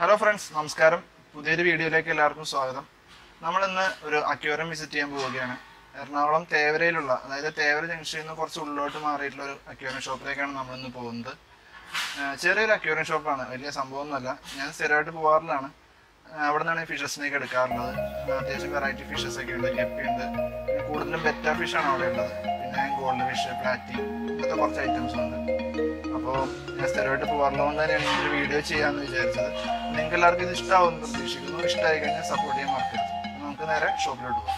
hello friends നമസ്കാരം പുതിയൊരു വീഡിയോയിലേക്ക് എല്ലാവർക്കും സ്വാഗതം നമ്മളിന്ന് ഒരു അക്യൂറിയം വിസിറ്റ് ചെയ്യാൻ പോവുകയാണ് എറണാകുളം തേവരയിലുള്ള അതായത് തേവര ജംഗ്ഷനിൽ നിന്ന് കുറച്ച് ഉള്ളിലോട്ട് മാറിയിട്ടുള്ള ഒരു അക്യൂറിയം ഷോപ്പിലേക്കാണ് നമ്മളിന്ന് പോകുന്നത് ആ, ചെറിയൊരു അക്യൂറിയം ഷോപ്പാണ് വലിയ സംഭവമൊന്നുമല്ല ഞാൻ സ്ഥിരമായിട്ട് പോകാറിലാണ് ആ, അവിടെ നിന്നാണ് ഫിഷസിനെയൊക്കെ എടുക്കാറുള്ളത് ആ, അത്യാവശ്യം വെറൈറ്റി ഫിഷസ് ഒക്കെ ഉണ്ട് ഗപ്പി ഉണ്ട് പിന്നെ കൂടുതലും ബെറ്റ ഫിഷാണ് അവിടെ ഉള്ളത് പിന്നെ ഗോൾഡ് ഫിഷ് പ്ലാറ്റി ഇങ്ങനത്തെ കുറച്ച് ഐറ്റംസ് ഉണ്ട് അപ്പോൾ ഞാൻ സ്ഥിരമായിട്ട് പോകാറുള്ളതുകൊണ്ട് തന്നെയാണ് ഈ ഒരു വീഡിയോ ചെയ്യാമെന്ന് വിചാരിച്ചത് നിങ്ങൾക്ക് എല്ലാവർക്കും ഇത് ഇഷ്ടമാവുമെന്ന് പ്രതീക്ഷിക്കുന്നു ഇഷ്ടമായി കഴിഞ്ഞാൽ സപ്പോർട്ട് ചെയ്യാൻ മറക്കരുത് അപ്പോൾ നമുക്ക് നേരെ ഷോപ്പിലോട്ട് പോകാം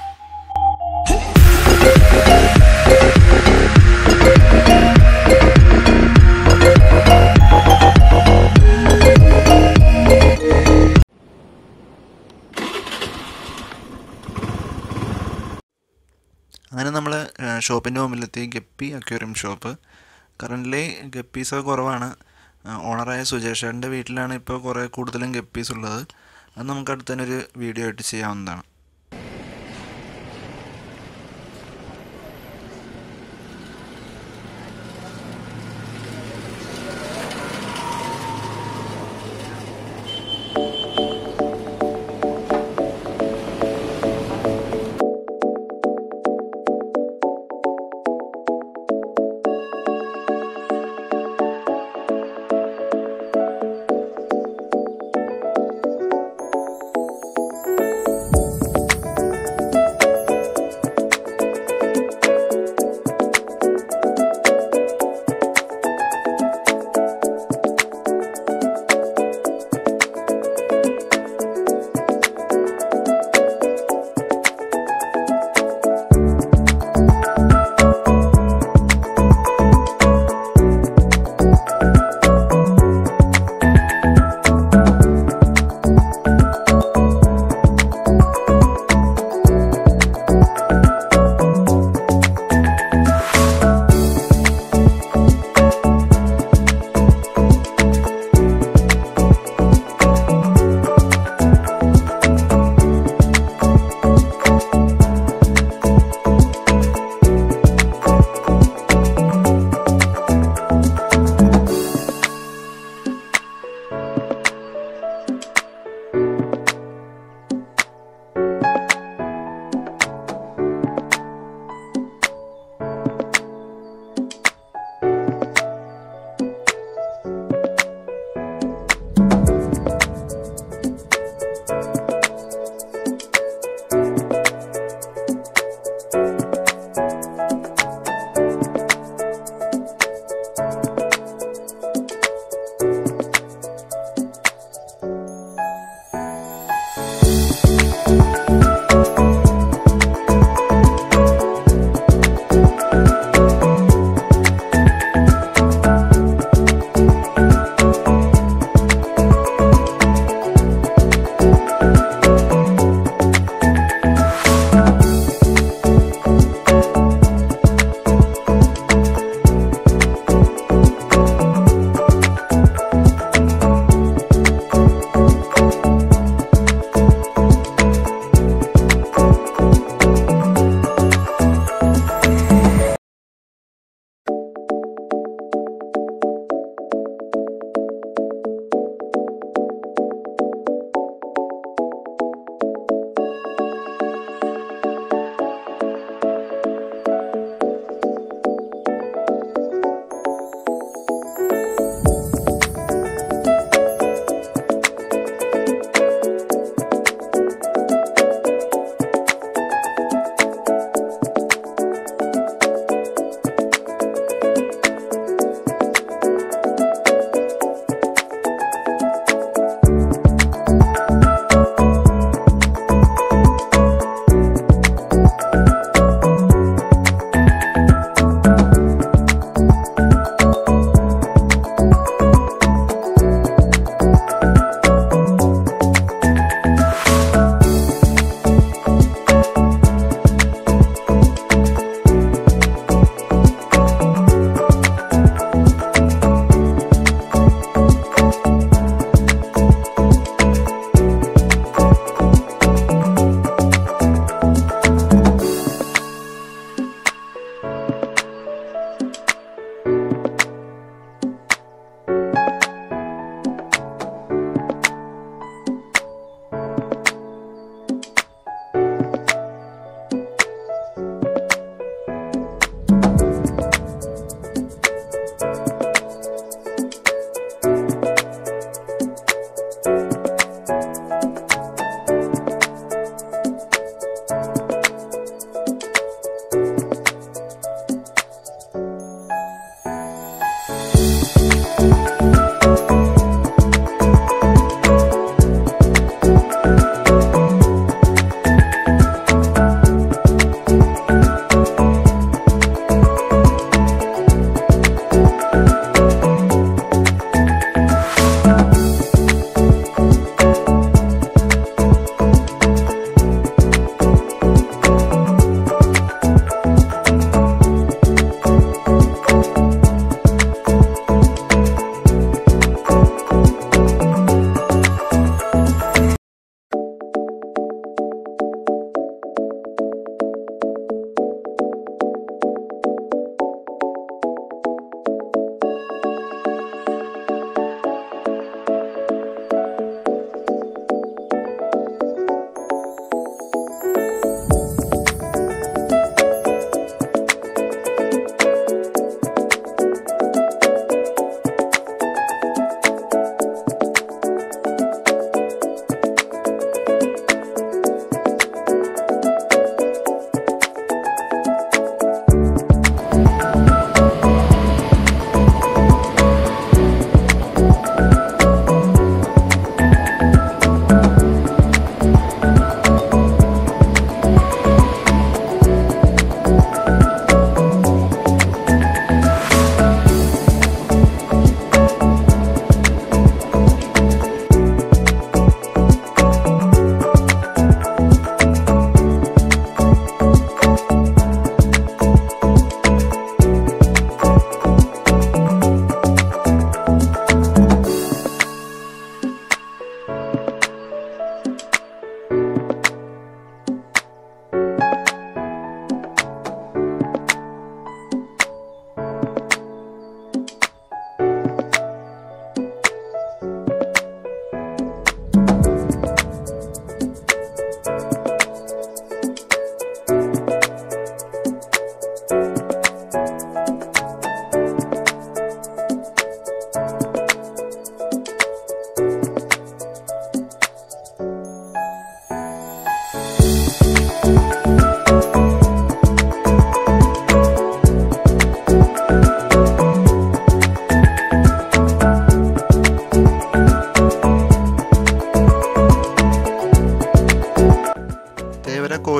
അങ്ങനെ നമ്മൾ ഷോപ്പിൻ്റെ മുമ്പിലെത്തി ഗപ്പി അക്വേറിയം ഷോപ്പ് കറൻ്റ്ലി ഗപ്പീസൊക്കെ കുറവാണ് ഓണറായ സുജേഷേൻ്റെ വീട്ടിലാണ് ഇപ്പോൾ കുറേ കൂടുതലും ഗപ്പീസ് ഉള്ളത് അത് നമുക്ക് അടുത്ത് തന്നെ ഒരു വീഡിയോ ആയിട്ട് ചെയ്യാവുന്നതാണ്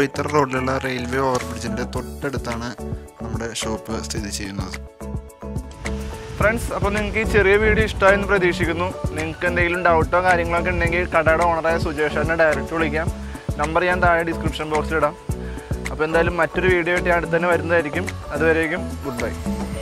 കോയിത്തറ റോഡിലുള്ള റെയിൽവേ ഓവർബ്രിഡ്ജിൻ്റെ തൊട്ടടുത്താണ് നമ്മുടെ ഷോപ്പ് സ്ഥിതി ചെയ്യുന്നത് ഫ്രണ്ട്സ് അപ്പോൾ നിങ്ങൾക്ക് ഈ ചെറിയ വീഡിയോ ഇഷ്ടമായെന്ന് പ്രതീക്ഷിക്കുന്നു നിങ്ങൾക്ക് എന്തെങ്കിലും ഡൗട്ടോ കാര്യങ്ങളൊക്കെ ഉണ്ടെങ്കിൽ കടയുടെ ഓണറായ സുജേഷ് ഡയറക്റ്റ് വിളിക്കാം നമ്പർ ഞാൻ താഴെ ഡിസ്ക്രിപ്ഷൻ ബോക്സിൽ ഇടാം അപ്പോൾ എന്തായാലും മറ്റൊരു വീഡിയോ ആയിട്ട് ഞാൻ അടുത്ത് തന്നെ വരുന്നതായിരിക്കും അതുവരേക്കും ഗുഡ് ബൈ